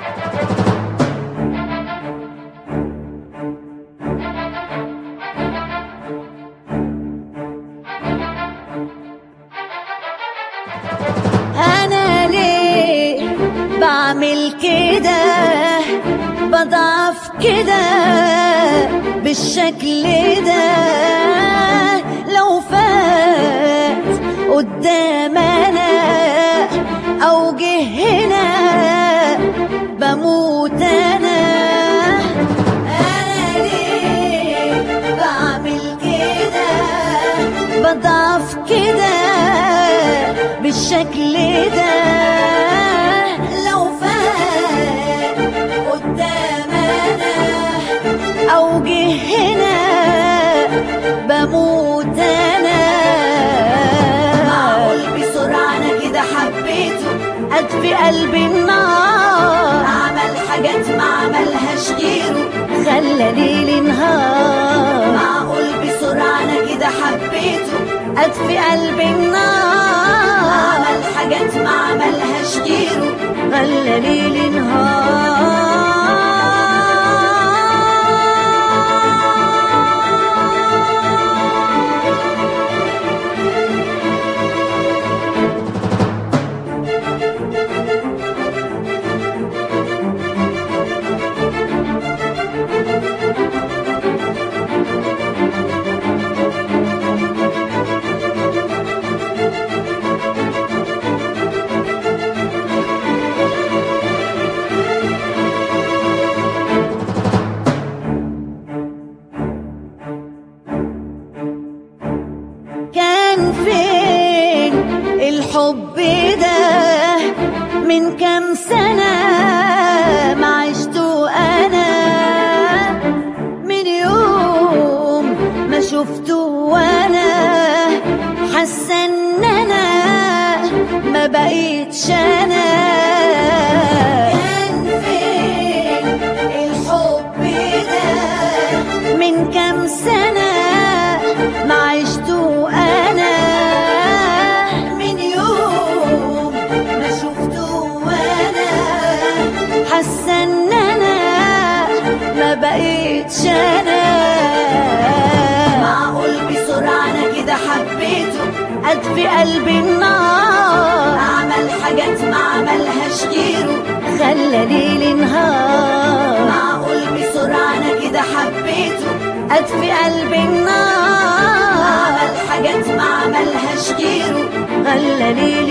انا ليه بعمل كده بضعف كده بالشكل ده لو فات قدام انا او جه هنا بموت انا انا ليه بعمل كده بضعف كده بالشكل ده لو فات قدام انا او جه هنا بموت انا معقول بسرعه انا كده حبيته اطفي قلبي النار عمل حاجات ما عملهاش غيره خلى ليلي نهار معقول بسرعه انا كده حبيته اطفي قلبي النار عمل حاجات ما عملهاش غيره خلى ليلي نهار كان فين الحب ده من كام سنة ما عشته أنا من يوم ما شفته وأنا حاسة إن أنا ما بقيتش أنا كان فين الحب ده من كام سنة ما عشته أنا من يوم ما شفته وأنا حاسة إن أنا ما بقيتش أنا معقول بسرعة أنا كده حبيته أطفي قلبي النار عمل حاجات ما عملهاش غيره خلى ليلي نهار معقول بسرعة أنا كده حبيته أطفي قلبي النار عمل حاجات ما عملهاش غيره خلى ليلي